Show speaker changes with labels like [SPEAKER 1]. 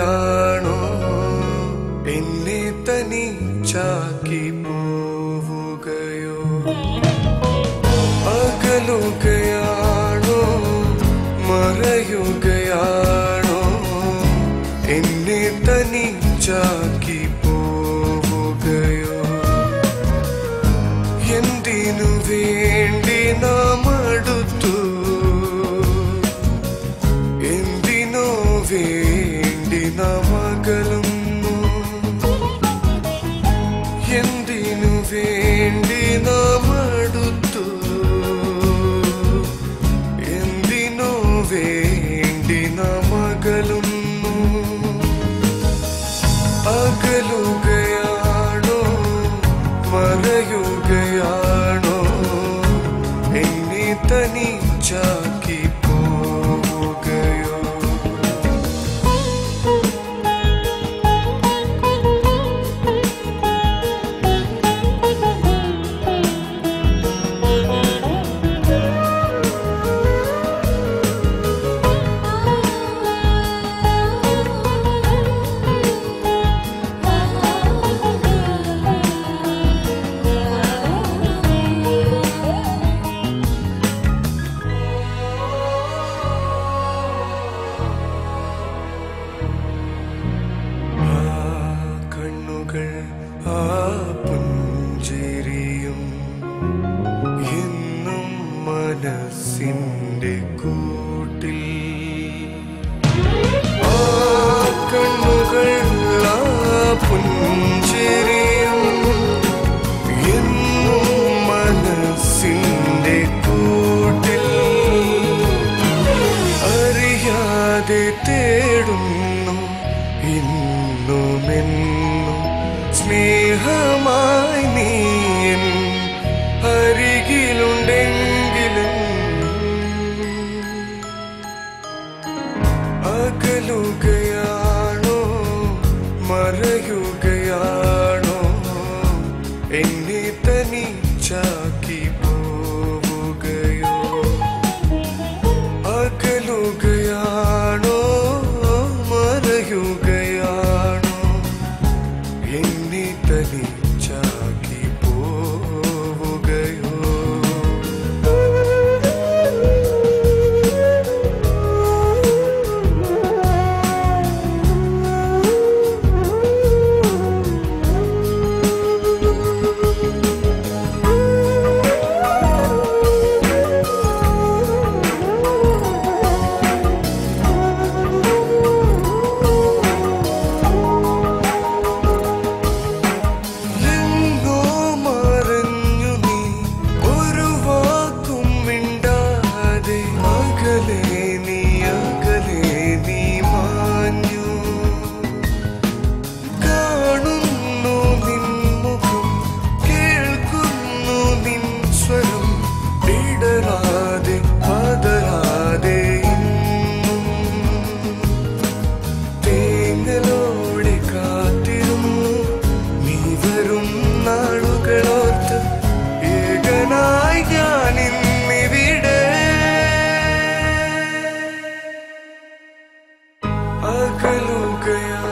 [SPEAKER 1] അകലുകയാണോ എന്നെ തനിച്ചാക്കി പോവുകയോ അകലുകയാണോ മറയുകയാണോ എന്നെ തനിച്ചാക്കി പോവുകയോ എന്തിനു വേണ്ടി നാം അടുത്തു എന്തിനോ വേണ്ടി നാം അകലുന്നു എന്തിനു വേണ്ടി നാം അടുത്തു എന്തിനോ വേണ്ടി നാം അകലുന്നു അകലുകയാണോ മറയുകയാണോ എന്നെ തനിച്ചാക്കി പോവുകയോ ആ കണ്ണുകൾ ആ പുഞ്ചിരിയും എന്നും മനസ്സിന്റെ കൂട്ടിൽ ആ കണ്ണുകൾ ആ പുഞ്ചിരിയും എന്നും മനസ്സിന്റെ കൂട്ടിൽ അറിയാതെ തേടുന്നു ഇന്നുമെന്നും സ്നേഹമായി നീ എൻ അരികിലുണ്ടെങ്കിലും അകലുകയാണോ മറയുകയാണോ എന്നെ തനിച്ചാക്കി പോവുകയോ അകലുകയാണോ മറയുകയാണോ എന്നെ തനിച്ചാക്കി പോവുകയോ എങ്ങോ മറഞ്ഞു നീ ഒരു വാക്കും മിണ്ടാതെ അകലെ നീ അകലെ നീ മാഞ്ഞു കാണുന്നു നിൻ മുഖം കേൾക്കുന്നു നിൻ സ്വരം ഇടരാതെ പതരാതെ ഇന്നും തേങ്ങലോടെ കാത്തിരുന്നു നീ വരും നാളുകളോർത്ത് ഏകനായി ഞാൻ ഇന്നിവിടെ അകലുകയാ